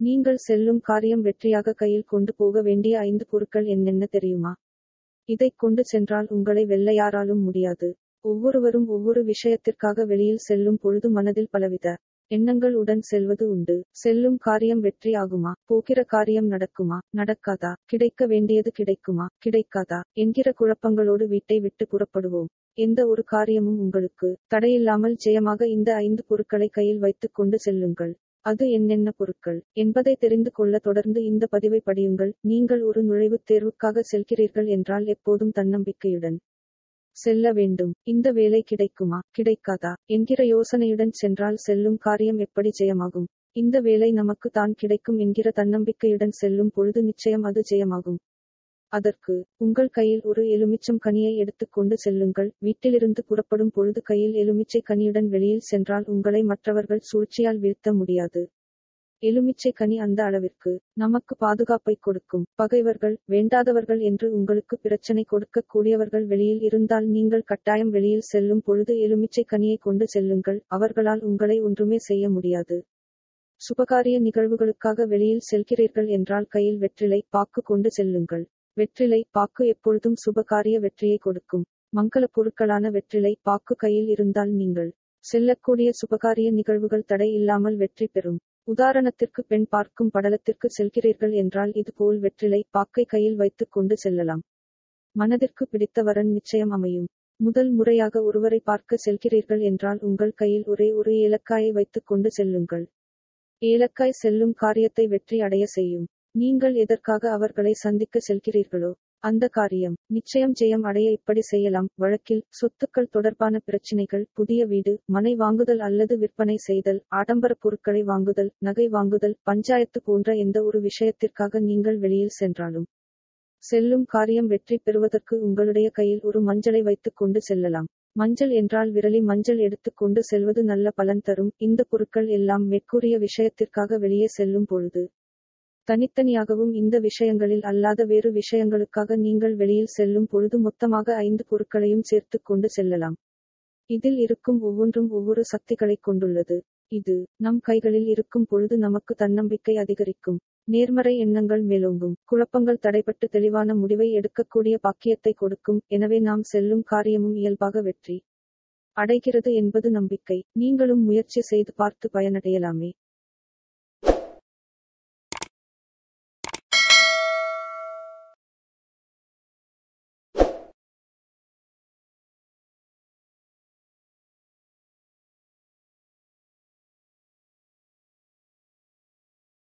நீங்கள் செல்லும் காரியம் வெற்றியாக கையில் கொண்டு போக வேண்டிய ஐந்து பொருட்கள் என்னென்ன தெரியுமா இதைக் கொண்டு சென்றால் உங்களை வெல்ல யாராலும் முடியாது ஒவ்வொருவரும் ஒவ்வொரு விஷயத்திற்காக வெளியில் செல்லும் பொழுது மனதில் பலவித எண்ணங்கள் உடன் செல்வது உண்டு செல்லும் காரியம் வெற்றி ஆகுமா போகிற காரியம் நடக்குமா நடக்காதா கிடைக்க வேண்டியது கிடைக்குமா கிடைக்காதா என்கிற குழப்பங்களோடு வீட்டை விட்டு புறப்படுவோம் எந்த ஒரு காரியமும் உங்களுக்கு தடையில்லாமல் ஜெயமாக இந்த ஐந்து பொருட்களை கையில் வைத்துக் கொண்டு செல்லுங்கள் அது என்னென்ன பொருட்கள் என்பதை தெரிந்து கொள்ள தொடர்ந்து இந்த பதிவை படியுங்கள் நீங்கள் ஒரு நுழைவுத் தேர்வுக்காக செல்கிறீர்கள் என்றால் எப்போதும் தன்னம்பிக்கையுடன் செல்ல வேண்டும் இந்த வேலை கிடைக்குமா கிடைக்காதா என்கிற யோசனையுடன் சென்றால் செல்லும் காரியம் எப்படி ஜெயமாகும் இந்த வேலை நமக்கு தான் கிடைக்கும் என்கிற தன்னம்பிக்கையுடன் செல்லும் பொழுது நிச்சயம் அது ஜெயமாகும் அதற்கு உங்கள் கையில் ஒரு எலுமிச்சம் கனியை எடுத்துக்கொண்டு செல்லுங்கள் வீட்டிலிருந்து புறப்படும் பொழுது கையில் எலுமிச்சை கனியுடன் வெளியில் சென்றால் உங்களை மற்றவர்கள் சூழ்ச்சியால் வீழ்த்த முடியாது எலுமிச்சை கனி அந்த அளவிற்கு நமக்கு பாதுகாப்பை கொடுக்கும் பகைவர்கள் வேண்டாதவர்கள் என்று உங்களுக்கு பிரச்சனை கொடுக்க கூடியவர்கள் வெளியில் இருந்தால் நீங்கள் கட்டாயம் வெளியில் செல்லும் பொழுது எலுமிச்சை கனியை கொண்டு செல்லுங்கள் அவர்களால் உங்களை ஒன்றுமே செய்ய முடியாது சுபகாரிய நிகழ்வுகளுக்காக வெளியில் செல்கிறீர்கள் என்றால் கையில் வெற்றிலை பாக்கு கொண்டு செல்லுங்கள் வெற்றிலை பாக்கு எப்பொழுதும் சுபகாரிய வெற்றியை கொடுக்கும் மங்கள பொருட்களான வெற்றிலை பாக்கு கையில் இருந்தால் நீங்கள் செல்லக்கூடிய சுபகாரிய நிகழ்வுகள் தடை இல்லாமல் வெற்றி பெறும் உதாரணத்திற்கு பெண் பார்க்கும் படலத்திற்கு செல்கிறீர்கள் என்றால் இதுபோல் வெற்றிலை பாக்கை கையில் வைத்துக் கொண்டு செல்லலாம் மனதிற்கு பிடித்த வரன் நிச்சயம் அமையும் முதல் முறையாக ஒருவரை பார்க்க செல்கிறீர்கள் என்றால் உங்கள் கையில் ஒரே ஒரு ஏலக்காயை வைத்துக் கொண்டு செல்லுங்கள் ஏலக்காய் செல்லும் காரியத்தை வெற்றி அடைய செய்யும் நீங்கள் எதற்காக அவர்களை சந்திக்க செல்கிறீர்களோ அந்த காரியம் நிச்சயம் ஜெயம் அடைய இப்படி செய்யலாம் வழக்கில் சொத்துக்கள் தொடர்பான பிரச்சினைகள் புதிய வீடு மனை வாங்குதல் அல்லது விற்பனை செய்தல் ஆடம்பர பொருட்களை வாங்குதல் நகை வாங்குதல் பஞ்சாயத்து போன்ற எந்த ஒரு விஷயத்திற்காக நீங்கள் வெளியில் சென்றாலும் செல்லும் காரியம் வெற்றி பெறுவதற்கு உங்களுடைய கையில் ஒரு மஞ்சளை வைத்துக் கொண்டு செல்லலாம் மஞ்சள் என்றால் விரலி மஞ்சள் எடுத்துக்கொண்டு செல்வது நல்ல பலன் தரும் இந்த பொருட்கள் எல்லாம் மேற்கூறிய விஷயத்திற்காக வெளியே செல்லும் பொழுது தனித்தனியாகவும் இந்த விஷயங்களில் அல்லாத வேறு விஷயங்களுக்காக நீங்கள் வெளியில் செல்லும் பொழுது மொத்தமாக ஐந்து பொருட்களையும் சேர்த்துக் கொண்டு செல்லலாம் இதில் இருக்கும் ஒவ்வொன்றும் ஒவ்வொரு சக்திகளைக் கொண்டுள்ளது இது நம் கைகளில் இருக்கும் பொழுது நமக்கு தன்னம்பிக்கை அதிகரிக்கும் நேர்மறை எண்ணங்கள் மேலோங்கும் குழப்பங்கள் தடைபட்டு தெளிவான முடிவை எடுக்கக்கூடிய பாக்கியத்தை கொடுக்கும் எனவே நாம் செல்லும் காரியமும் இயல்பாக வெற்றி அடைகிறது என்பது நம்பிக்கை நீங்களும் முயற்சி செய்து பார்த்து பயனடையலாமே